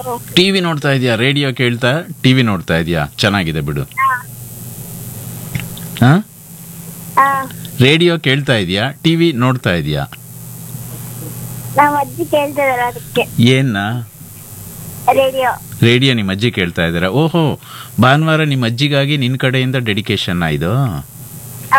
TV ನೋಡ್ತಾ ಇದೀಯಾ radio ಕೇಳ್ತಾ ಟಿವಿ ನೋಡ್ತಾ ಇದೀಯಾ ಚೆನ್ನಾಗಿದೆ ಬಿಡು ಹಾ ಹಾ ರೇಡಿಯೋ ಕೇಳ್ತಾ ಇದೀಯಾ ಟಿವಿ ನೋಡ್ತಾ ಇದೀಯಾ ನಮ್ಮ ಅಜ್ಜಿ ಕೇಳ್ತಿದಾರೆ ಅದಕ್ಕೆ ಏನ್ನ ರೇಡಿಯೋ ರೇಡಿಯೋ ನಿಮ್ಮ ಅಜ್ಜಿ ಕೇಳ್ತಾ ಇದಾರೆ ಓಹೋ ಭಾನುವಾರ ನಿಮ್ಮ ಅಜ್ಜಿಗಾಗಿ ನಿನ್ನ ಕಡೆಯಿಂದ ಡೆಡಿಕೇಶನ್ ಇದು ಹಾ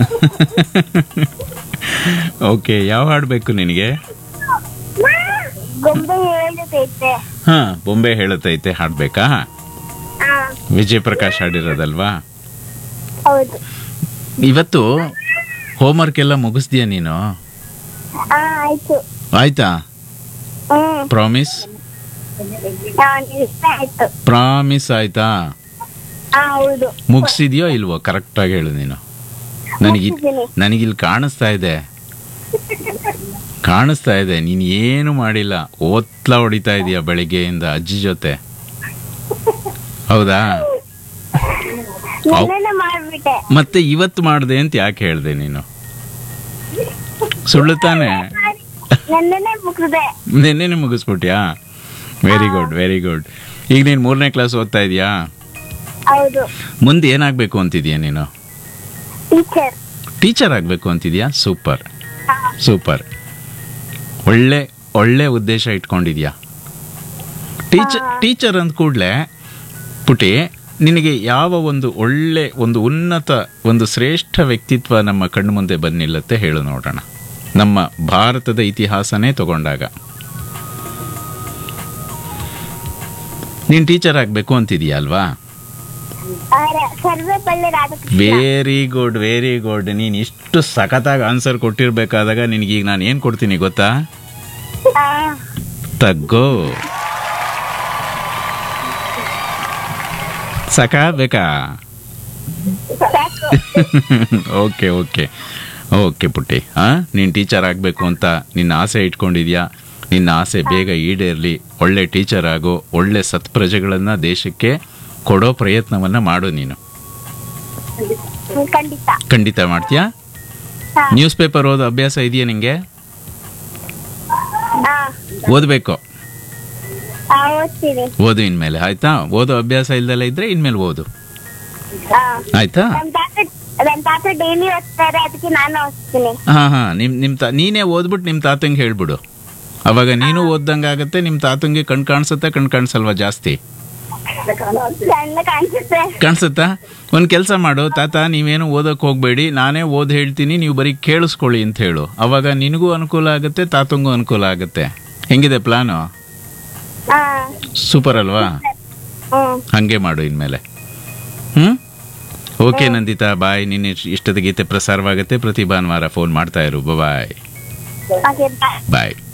ಓಕೆ ಯಾವ ಹಾಡು ಬೇಕು ನಿನಗೆ ಗೊಂಬೆ ಹೇಳುತ್ತೈತೆ ಹಾ ಬೊಂಬೆ ಹೇಳುತ್ತೈತೆ ಹಾಡ್ಬೇಕಾ ಹಾ ವಿಜಯ್ ಪ್ರಕಾಶ್ ಹಾಡಿರೋದಲ್ವಾ ಹೌದು ಇವತ್ತು ಹೋಮ್ವರ್ಕ್ ಎಲ್ಲ ಮುಗಿಸ್ತೀಯ ನೀನು ಹಾ ಆಯ್ತು ಆಯ್ತಾ ಹ್ಮ್ ಪ್ರಾಮಿಸ್ ಹಾ ಇಷ್ಟ ಆಯ್ತು ಪ್ರಾಮಿಸ್ ಆಯ್ತಾ ಹಾ ಹೌದು ಮುಗಿಸಿದ್ಯೋ ಇಲ್ವೋ ಕರೆಕ್ಟಾಗಿ ಹೇಳು ನೀನು ನನಗೆ ಮುಗ್ಸಿದ್ದೀನಿ. ನನಗಿಲ್ಲಿ ಕಾಣಿಸ್ತಾ ಇದೆ ಕಾಣಿಸ್ತಾ ಇದೆ ನೀನು ಏನು ಮಾಡಿಲ್ಲ ಓತ್ಲ ಹೊಡಿತಾ ಇದೀಯ ಬೆಳಿಗ್ಗೆಯಿಂದ ಅಜ್ಜಿ ಜೊತೆ ಹೌದಾ ನೆನ್ನೆನೆ ಮಾಡ್ಬಿಟ್ಟೆ ಮತ್ತೆ ಇವತ್ತು ಮಾಡಿದೆ ಅಂತ ಯಾಕೆ ಹೇಳ್ದೆ ನೀನು ಸುಳ್ಳು ತಾನೆ ನೆನ್ನೆನೆ ಮುಗಿದೆ ನಿನ್ನೆನೆ ಮುಗಿಸ್ಬಿಟ್ಯಾ ವೆರಿ ಗುಡ್ ವೆರಿ ಗುಡ್ ಈಗ ನೀನು ಮೂರನೇ ಕ್ಲಾಸ್ ಓದ್ತಾ ಇದೀಯಾ ಹೌದು ಮುಂದೆ ಏನಾಗಬೇಕು ಅಂತಿದ್ಯಾ ನೀನು ಟೀಚರ್ ಟೀಚರ್ ಆಗಬೇಕು ಅಂತಿದ್ಯಾ ಸೂಪರ್ ಹಾ ಸೂಪರ್ ಒಳ್ಳೆ ಒಳ್ಳೆ ಉದ್ದೇಶ ಇಟ್ಕೊಂಡಿದ್ಯಾ ಟೀಚರ್ ಹಾ. ಟೀಚರ್ ಅಂದ ಕೂಡಲೇ ಪುಟಿ ನಿನಗೆ ಯಾವ ಒಂದು ಒಳ್ಳೆ ಒಂದು ಉನ್ನತ ಒಂದು ಶ್ರೇಷ್ಠ ವ್ಯಕ್ತಿತ್ವ ನಮ್ಮ ಕಣ್ಣು ಮುಂದೆ ಬಂದು ನಿಲ್ಲತ್ತೆ ಹೇಳು ನೋಡೋಣ ನಮ್ಮ ಭಾರತದ ಇತಿಹಾಸನೇ ತಗೊಂಡಾಗ ನೀನು ಟೀಚರ್ ಆಗಬೇಕು ಅಂತಿದೀಯ ಅಲ್ವಾ Sarvepalli Radhakrishna very good very good ನೀನು ಇಷ್ಟು ಸಖತ್ತಾಗಿ ಆನ್ಸರ್ ಕೊಟ್ಟಿರ್ಬೇಕಾದಾಗ ನಿನಗೀಗ ನಾನು ಏನು ಕೊಡ್ತೀನಿ ಗೊತ್ತಾ ಹಾ ತಗ್ಗೋ ಸಕ ಬೇಕಾ ಸಾಕು ಓಕೆ ಓಕೆ ಓಕೆ ಪುಟ್ಟಿ ಹಾಂ ನೀನು ಟೀಚರ್ ಆಗಬೇಕು ಅಂತ ನಿನ್ನ ಆಸೆ ಇಟ್ಕೊಂಡಿದ್ಯಾ ನಿನ್ನ ಆಸೆ ಬೇಗ ಈಡೇರಲಿ ಒಳ್ಳೆ ಟೀಚರ್ ಆಗು ಒಳ್ಳೆ ಸತ್ಪ್ರಜೆಗಳನ್ನು ದೇಶಕ್ಕೆ ಕೊಡೋ ಪ್ರಯತ್ನವನ್ನು ಮಾಡು ನೀನು ಹ್ಮ್, ಖಂಡಿತ ಖಂಡಿತ ಮಾಡ್ತೀಯಾ ಹಾ ನ್ಯೂಸ್ ಪೇಪರ್ ಓದೋ ಅಭ್ಯಾಸ ಇದೆಯಾ ನಿಂಗೆ ಹಾ ಓದಬೇಕು ಹಾ ಓದ್ತೀನಿ ಓದು ಇನ್ಮೇಲೆ ಆಯ್ತಾ ಓದೋ ಅಭ್ಯಾಸ ಇಲ್ದಲ್ಲ ಇದ್ರೆ ಇನ್ಮೇಲೆ ಓದು ಹಾ ಆಯ್ತಾ ನಮ್ ತಾತ ನಮ್ ತಾತ ಡೈಲಿ ಓದ್ತಾರೆ ಅದಕ್ಕೆ ನಾನು ಓದ್ತೀನಿ ಹಾ ಹಾ ನಿಮ್ ನಿಮ್ ತಾ ನೀನೇ ಓದ್ಬಿಟ್ಟು ನಿಮ್ ತಾತಂಗೆ ಹೇಳ್ಬಿಡು ಅವಾಗ ನೀನು ಓದ್ದಂಗೆ ಆಗತ್ತೆ ನಿಮ್ ತಾತಂಗೆ ಕಣ್ ಕಾಣಿಸುತ್ತೆ ಕಣ್ ಕಾಣಿಸಲ್ವಾ ಜಾಸ್ತಿ ಸಣ್ಣ ಕಾಣಿಸುತ್ತೆ ಕಾಣಿಸುತ್ತಾ ಒಂದ್ ಕೆಲಸ ಮಾಡು ತಾತ ನೀವೇನು ಓದಕ್ ಹೋಗ್ಬೇಡಿ ನಾನೇ ಓದ್ ಹೇಳ್ತೀನಿ ನೀವು ಬರೀ ಕೇಳಿಸ್ಕೊಳ್ಳಿ ಅಂತ ಹೇಳು ಅವಾಗ ನಿನಗೂ ಅನುಕೂಲ ಆಗುತ್ತೆ ತಾತಂಗೂ ಅನುಕೂಲ ಆಗುತ್ತೆ ಹೆಂಗಿದೆ ಪ್ಲಾನು ಹಾ ಸೂಪರ್ ಅಲ್ವಾ ಹ್ಮ್ ಹಂಗೆ ಮಾಡು ಇನ್ಮೇಲೆ ಹ್ಮ್ ಓಕೆ ನಂದಿತಾ ಬಾಯ್ ನಿನ್ನ ಇಷ್ಟದ ಗೀತೆ ಪ್ರಸಾರವಾಗುತ್ತೆ ಪ್ರತಿ ಭಾನುವಾರ ಫೋನ್ ಮಾಡ್ತಾ ಇರು ಬಾಯ್ ಓಕೆ ಬಾಯ್ ಬಾಯ್